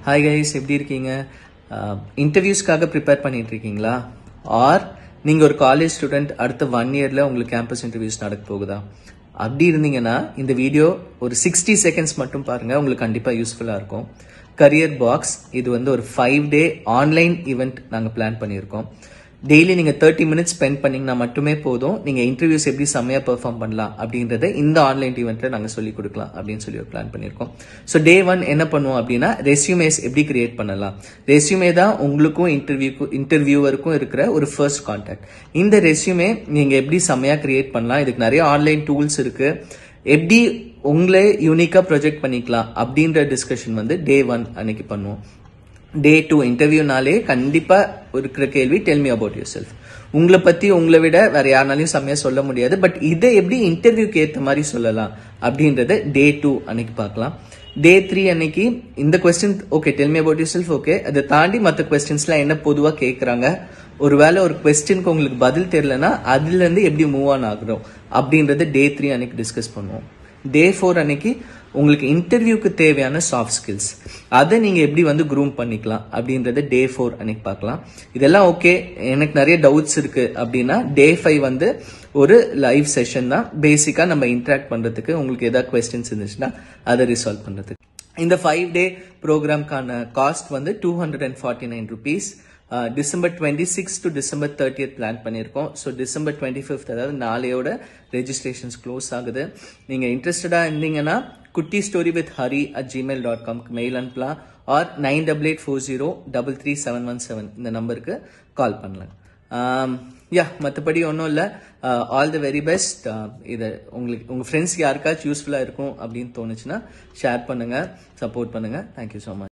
hi guys எப்படி இருக்கீங்க இன்டர்வியூஸ்க்காக prepare பண்ணிட்டு இருக்கீங்களா ஆர் நீங்கள் ஒரு காலேஜ் ஸ்டூடெண்ட் அடுத்த ஒன் இயரில் உங்களுக்கு கேம்பஸ் இன்டர்வியூஸ் நடக்க போகுதா அப்படி இருந்தீங்கன்னா இந்த வீடியோ ஒரு சிக்ஸ்டி செகண்ட்ஸ் மட்டும் பாருங்கள் உங்களுக்கு கண்டிப்பாக யூஸ்ஃபுல்லாக இருக்கும் கரியர் பாக்ஸ் இது வந்து ஒரு ஃபைவ் டே ஆன்லைன் ஈவெண்ட் நாங்கள் பிளான் பண்ணியிருக்கோம் டெய்லி நீங்கள் தேர்ட்டி மினிட்ஸ் ஸ்பெண்ட் பண்ணீங்கன்னா மட்டுமே போதும் நீங்கள் இன்டர்வியூஸ் எப்படி செம்மையாக பெர்ஃபார்ம் பண்ணலாம் அப்படின்றத இந்த ஆன்லைன் ஈவெண்ட்டில் நாங்கள் சொல்லிக் கொடுக்கலாம் அப்படின்னு சொல்லி ஒரு பிளான் பண்ணியிருக்கோம் ஸோ டே ஒன் என்ன பண்ணுவோம் அப்படின்னா ரெஸ்யூமேஸ் எப்படி கிரியேட் பண்ணலாம் ரெஸ்யூமே தான் உங்களுக்கும் இன்டர்வியூக்கும் இன்டர்வியூவருக்கும் இருக்கிற ஒரு ஃபர்ஸ்ட் கான்டாக்ட் இந்த ரெஸ்யூமே நீங்கள் எப்படி செம்மையாக கிரியேட் பண்ணலாம் இதுக்கு நிறைய ஆன்லைன் டூல்ஸ் இருக்குது எப்படி உங்களே யூனிக்காக ப்ரொஜெக்ட் பண்ணிக்கலாம் அப்படின்ற டிஸ்கஷன் வந்து டே ஒன் அன்னைக்கு பண்ணுவோம் டே டூ இன்டர்வியூனாலே கண்டிப்பாக இருக்கிற கேள்வி tell me about yourself உங்களை பற்றி உங்களை விட வேற யாருனாலையும் செம்மையாக சொல்ல முடியாது பட் இதை எப்படி இன்டர்வியூக்கு ஏற்ற மாதிரி சொல்லலாம் அப்படின்றத டே டூ அன்னைக்கு பார்க்கலாம் டே த்ரீ அன்னைக்கு இந்த question okay tell me about yourself okay அதை தாண்டி மற்ற கொஸ்டின்ஸ்லாம் என்ன பொதுவாக கேட்குறாங்க ஒருவேளை ஒரு கொஸ்டினுக்கு உங்களுக்கு பதில் தெரியலனா அதுலேருந்து எப்படி மூவ் ஆன் ஆகுறோம் அப்படின்றத டே த்ரீ அன்னைக்கு டிஸ்கஸ் பண்ணுவோம் டே ஃபோர் அன்னைக்கு உங்களுக்கு இன்டர்வியூக்கு தேவையான சாஃப்ட் ஸ்கில்ஸ் அதை நீங்கள் எப்படி வந்து க்ரூம் பண்ணிக்கலாம் அப்படின்றத டே ஃபோர் அன்னைக்கு பார்க்கலாம் இதெல்லாம் ஓகே எனக்கு நிறைய டவுட்ஸ் இருக்கு அப்படின்னா டே ஃபைவ் வந்து ஒரு லைவ் செஷன் தான் பேசிக்காக நம்ம இன்ட்ராக்ட் பண்ணுறதுக்கு உங்களுக்கு ஏதாவது கொஸ்டின்ஸ் இருந்துச்சுன்னா அதை ரிசால்வ் பண்ணுறதுக்கு இந்த ஃபைவ் டே ப்ரோக்ராம்க்கான காஸ்ட் வந்து two hundred and forty nine rupees December twenty six to December thirtieth plan பண்ணியிருக்கோம் ஸோ டிசம்பர் டுவெண்ட்டி ஃபிஃப்த் அதாவது நாளையோட ரெஜிஸ்ட்ரேஷன்ஸ் க்ளோஸ் ஆகுது நீங்கள் இன்ட்ரெஸ்டடாக இருந்தீங்கன்னா குட்டி story with Hari at Gmail dot காம்க்கு மெயில் அனுப்பலாம் or nine double eight four zero double three seven one seven இந்த நம்பருக்கு கால் பண்ணலாம் யா மற்றபடி ஒன்றும் இல்லை ஆல் தி வெரி பெஸ்ட் இதை உங்களுக்கு உங்கள் ஃப்ரெண்ட்ஸ்க்கு யாருக்காச்சும் யூஸ்ஃபுல்லாக இருக்கும் அப்படின்னு தோணுச்சுன்னா ஷேர் பண்ணுங்கள் சப்போர்ட் பண்ணுங்கள் தேங்க்யூ ஸோ மச்